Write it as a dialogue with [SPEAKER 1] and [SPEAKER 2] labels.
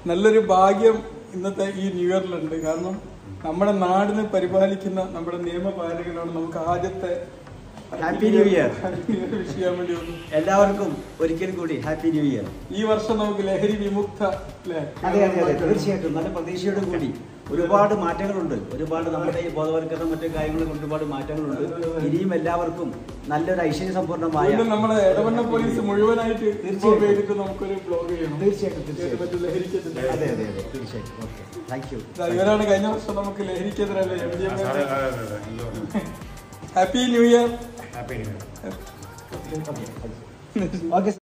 [SPEAKER 1] നല്ലൊരു ഭാഗ്യം ഇന്നത്തെ ഈ ന്യൂ ഇയറിലുണ്ട് കാരണം നമ്മുടെ നാടിനെ പരിപാലിക്കുന്ന നമ്മുടെ നിയമപാലകരാണ് നമുക്ക് ആദ്യത്തെ
[SPEAKER 2] Happy New Year.
[SPEAKER 1] Happy new year wish ചെയ്യാൻ വേണ്ടി വന്നു
[SPEAKER 2] എല്ലാവർക്കും ഒരിക്കൽ കൂടി ഹാപ്പി ന്യൂ ഇയർ
[SPEAKER 1] ഈ വർഷം നമുക്ക് ലഹരി വിമുക്ത അല്ലേ
[SPEAKER 2] അതെ അതെ അതെ തീർച്ചയായിട്ടും നല്ല പ്രതീക്ഷയോട് കൂടി ഒരുപാട് മാറ്റങ്ങളുണ്ട് ഒരുപാട് നമ്മുടെ ഈ ബോധവൽക്കരണം മറ്റു കാര്യങ്ങളും ഒരുപാട് മാറ്റങ്ങളുണ്ട് ഇനിയും എല്ലാവർക്കും നല്ലൊരു ഐശ്വര്യ സമ്പൂർണ്ണമായ
[SPEAKER 1] വീണ്ടും നമ്മുടെ ഇടവണ്ണ പോലീസ് മുഴുവനായിട്ട് ഇൻവോൾവ് ചെയ്തിട്ട് നമുക്കൊരു ബ്ലോഗ് ചെയ്യണം
[SPEAKER 2] തീർച്ചയായിട്ടും തീർച്ചയായിട്ടും
[SPEAKER 1] മറ്റു ലഹരിക്കെതിരെ
[SPEAKER 2] അതെ അതെ അതെ തീർച്ചയായിട്ടും ഓക്കെ താങ്ക് യു
[SPEAKER 1] ഇതാ, ഇവരാണ് കഴിഞ്ഞ വർഷം നമുക്ക് ലഹരിക്കെതിരെ എം ഡി
[SPEAKER 3] അതെ, അതെ, അതെ, അതെ. എന്തോ.
[SPEAKER 1] Happy new year
[SPEAKER 3] Happy New Year.
[SPEAKER 2] Okay